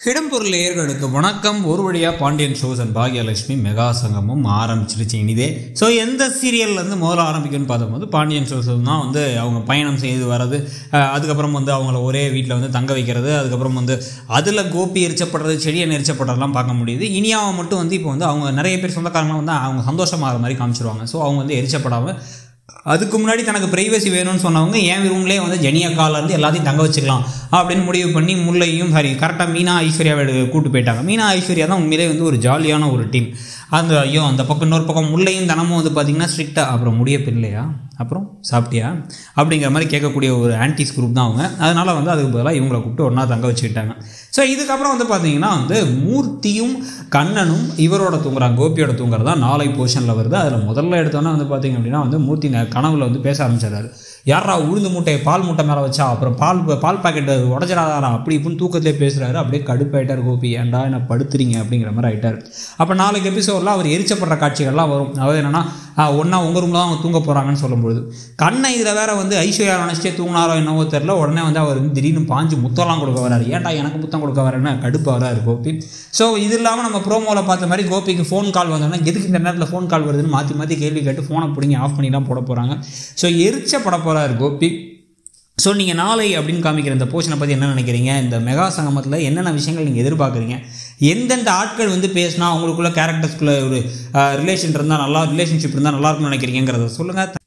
இடம்பொருள் நேயர்களுக்கு வணக்கம் ஒரு வழியாக Pandian shows and Bhagyalakshmi mega சங்கமும் ஆரம்பிச்சிருச்சு இனிதே ஸோ எந்த சீரியல்லேருந்து முதல்ல ஆரம்பிக்கும்னு பார்த்தபோது பாண்டியன் ஷோஸ் தான் வந்து அவங்க பயணம் செய்து வர்றது அஹ், அதுக்கப்புறம் வந்து அவங்கள ஒரே வீட்டில் வந்து தங்க வைக்கிறது அதுக்கப்புறம் வந்து அதில் கோபி எரிச்சப்படுறது செடியை நெரிச்சப்படுறதெல்லாம் பார்க்க முடியுது இனியாவை மட்டும் வந்து இப்போ வந்து அவங்க நிறைய பேர் சொந்தக்காரங்க வந்து அவங்க சந்தோஷமாகிற மாதிரி காமிச்சிருவாங்க ஸோ அவங்க வந்து எரிச்சப்படாமல் அதுக்கு முன்னாடி தனக்கு ப்ரைவசி வேணும்னு சொன்னவங்க என் ரூம்லேயே வந்து ஜெனியா கால்ல இருந்து எல்லாத்தையும் தங்க வச்சுக்கலாம் அப்படின்னு முடிவு பண்ணி முல்லையும் சாரி கரெக்டாக மீனா ஐஸ்வர்யாவை எடு- கூட்டு போயிட்டாங்க மீனா ஐஸ்வர்யா தான் உண்மையிலே வந்து ஒரு ஜாலியான ஒரு டீம் அந்த ஐயோ அந்த பக்கம் இன்னொரு பக்கம் முல்லையும் தனமும் வந்து பார்த்தீங்கன்னா ஸ்ட்ரிக்டாக அப்புறம் முடிய பிள்ளையா அப்புறம் சாப்பிட்டியா அப்படிங்கிற மாதிரி கேட்கக்கூடிய ஒரு ஆன்டிஸ் குரூப் தான் அவங்க அதனால் வந்து அதுக்கு பதிலாக இவங்களை கூப்பிட்டு ஒன்றா தங்க வச்சுக்கிட்டாங்க ஸோ இதுக்கப்புறம் வந்து பார்த்தீங்கன்னா வந்து மூர்த்தியும் கண்ணனும் இவரோட தூங்குறாங்க கோபியோட தூங்குறது தான் நாளை போர்ஷனில் வருது அதில் முதல்ல எடுத்தோன்னே வந்து பார்த்தீங்க அப்படின்னா வந்து மூர்த்தி ந- கனவுல வந்து பேச ஆரம்பிச்சிடுறாரு யாரா உளுந்து மூட்டையை பால் மூட்டை மேலே வச்சா அப்புறம் பால் பால் பாக்கெட்டு உடச்சிடாதாரா அப்படி இப்படின்னு தூக்கத்திலே பேசுகிறாரு அப்படியே கடுப்பாயிட்டார் கோபி ஏன்டா என்ன படுத்துறீங்க அப்படிங்கிற மாதிரி ஆயிட்டார் அப்போ நாளைக்கு எபிசோடில் அவர் எரிச்சப்படுற காட்சிகள்லாம் வரும் அதாவது என்னன்னா ஒன்றா உங்கள் ரூமில் தான் அவங்க தூங்க போகிறாங்கன்னு சொல்லும்பொழுது கண்ணை இதில் வேற வந்து ஐஸ்வர்யா நினச்சிட்டே தூங்கினாரோ என்னவோ தெரில உடனே வந்து அவர் வந்து திடீர்னு பாஞ்சு முத்தம்லாம் கொடுக்க வராரு ஏன்டா எனக்கு முத்தம் கொடுக்க வரேன்னு கடுப்பு வராரு கோபி ஸோ இது இல்லாமல் நம்ம ப்ரோமோவில் பார்த்த மாதிரி கோபிக்கு ஃபோன் கால் வந்தோன்னா எதுக்கு இந்த நேரத்தில் ஃபோன் கால் வருதுன்னு மாற்றி மாற்றி கேள்வி கேட்டு ஃபோனை பிடிங்கி ஆஃப் பண்ணிலாம் போட போகிறாங்க ஸோ எரிச்சப்பட போகிறாரு கோபி ஸோ நீங்கள் நாளை அப்படின்னு காமிக்கிற இந்த போர்ஷனை பற்றி என்ன நினைக்கிறீங்க இந்த மெகா சங்கமத்தில் என்னென்ன விஷயங்கள் நீங்கள் எதிர்பார்க்குறீங்க எந்தெந்த ஆட்கள் வந்து பேசினா அவங்களுக்குள்ள கேரக்டர்ஸ்குள்ள ஒரு ரிலேஷன் இருந்தால் நல்லா ரிலேஷன்ஷிப் இருந்தால் நல்லா இருக்கும்னு நினைக்கிறீங்கிறத சொல்லுங்கள்